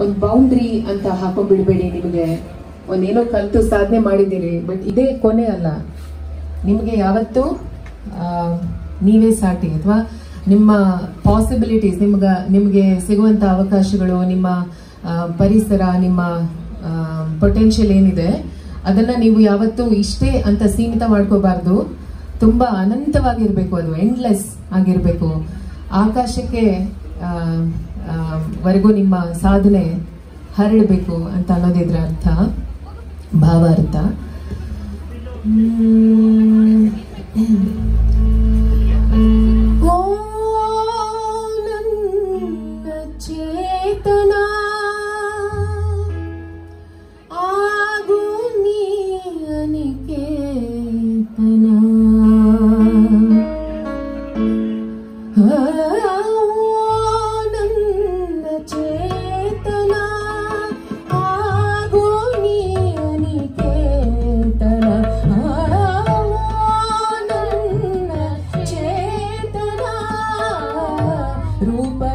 ಒಂದು ಬೌಂಡ್ರಿ ಅಂತ ಹಾಕೊಂಡ್ಬಿಡ್ಬೇಡಿ ನಿಮಗೆ ಒಂದೇನೋ ಕಲ್ತು ಸಾಧನೆ ಮಾಡಿದ್ದೀರಿ ಬಟ್ ಇದೇ ಕೊನೆ ಅಲ್ಲ ನಿಮಗೆ ಯಾವತ್ತೂ ಆ, ನೀವೇ ಸಾಟಿ ಅಥವಾ ನಿಮ್ಮ ಪಾಸಿಬಿಲಿಟೀಸ್ ನಿಮ್ಗ ನಿಮಗೆ ಸಿಗುವಂತ ಅವಕಾಶಗಳು ನಿಮ್ಮ ಆ, ಪರಿಸರ ನಿಮ್ಮ ಪೊಟೆನ್ಷಿಯಲ್ ಏನಿದೆ ಅದನ್ನ ನೀವು ಯಾವತ್ತೂ ಇಷ್ಟೇ ಅಂತ ಸೀಮಿತ ಮಾಡ್ಕೋಬಾರ್ದು ತುಂಬಾ ಅನಂತವಾಗಿರ್ಬೇಕು ಅದು ಎಂಡ್ಲೆಸ್ ಆಗಿರ್ಬೇಕು ಆಕಾಶಕ್ಕೆ ಆ, ಆ, ವರೆಗೂ ನಿಮ್ಮ ಸಾಧನೆ ಹರಡಬೇಕು ಅಂತ ಅನ್ನೋದಿದ್ರ ಅರ್ಥ ಭಾವಾರ್ಥ ಹ್ಮ್. ಓ ನನ್ನ ಚೇತನ ಆಗು ನೀ ಅನಿಕೇತನ ನನ್ನ ಚೇತನ ಆಗು ನೀ ಅನಿಕೇತನ ನನ್ನ ಚೇತನ ರೂಪ